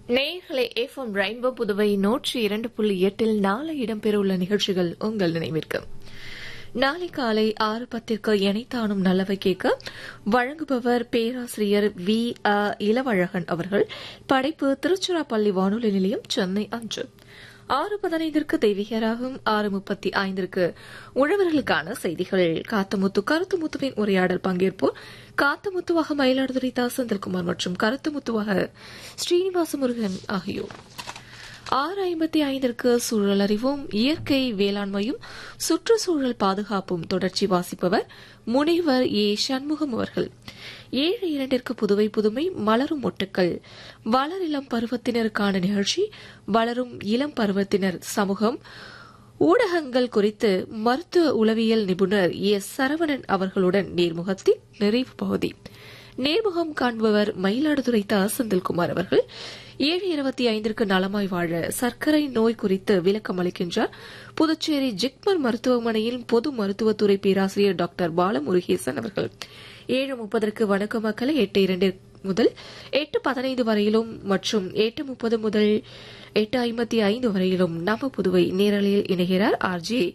நேயர்களே FM rainbow Puduvai நூற்றி இரண்டு புள்ளி எட்டில் நாளை இடம்பெறவுள்ள நிகழ்ச்சிகள் உங்கள் நினைவிற்கு நாளை காலை ஆறு பத்திற்கு இணைத்தானும் நல்லவை கேட்க வழங்குபவர் பேராசிரியர் வி அ இளவழகன் அவர்கள் படைப்பு திருச்சிராப்பள்ளி வானொலி நிலையம் சென்னை அன்று ஆறு பதினைந்திற்கு தெய்வீகராகும் ஆறு முப்பத்தி ஐந்திற்கு உழவர்களுக்கான செய்திகள் காத்தமுத்து கருத்துமுத்துவின் உரையாடல் பங்கேற்போர் காத்தமுத்துவாக மயிலாடுதுறை தா செந்தில்குமார் மற்றும் கருத்துமுத்துவாக ஸ்ரீனிவாச முருகன் ஆகியோர் ஆறு ஐம்பத்தி ஐந்திற்கு சூழல் அறிவும் இயற்கை வேளாண்மையும் சுற்றுச்சூழல் பாதுகாப்பும் தொடர்ச்சி வாசிப்பவர் முனைவர் ஏ சண்முகம் அவர்கள் ஏழு இரண்டிற்கு புதுவை புதுமை மலரும் மொட்டுக்கள் வளர் இளம் பருவத்தினருக்கான நிகழ்ச்சி வளரும் இளம் பருவத்தினர் சமூகம் ஊடகங்கள் குறித்து மருத்துவ உளவியல் நிபுணர் எஸ் சரவணன் அவர்களுடன் நேர்முகத்தின் நிறைவு பகுதி நேர்முகம் காண்பவர் மயிலாடுதுறை தா செந்தில்குமார் அவர்கள் ஏழு இருபத்தி ஐந்திற்கு நலமாய் வாழ சர்க்கரை நோய் குறித்து விளக்கம் அளிக்கின்றார் புதுச்சேரி ஜிக்மர் மருத்துவமனையின் பொது மருத்துவத்துறை பேராசிரியர் டாக்டர் பாலமுருகேசன் அவர்கள் ஏழு முப்பதற்கு வணக்க மக்களை எட்டு இரண்டு முதல் எட்டு பதினைந்து வரையிலும் மற்றும் எட்டு முப்பது முதல் எட்டு ஐம்பத்தி ஐந்து வரையிலும் நம்ம புதுவை நேரலையில் இணைகிறார் ஆர் ஜே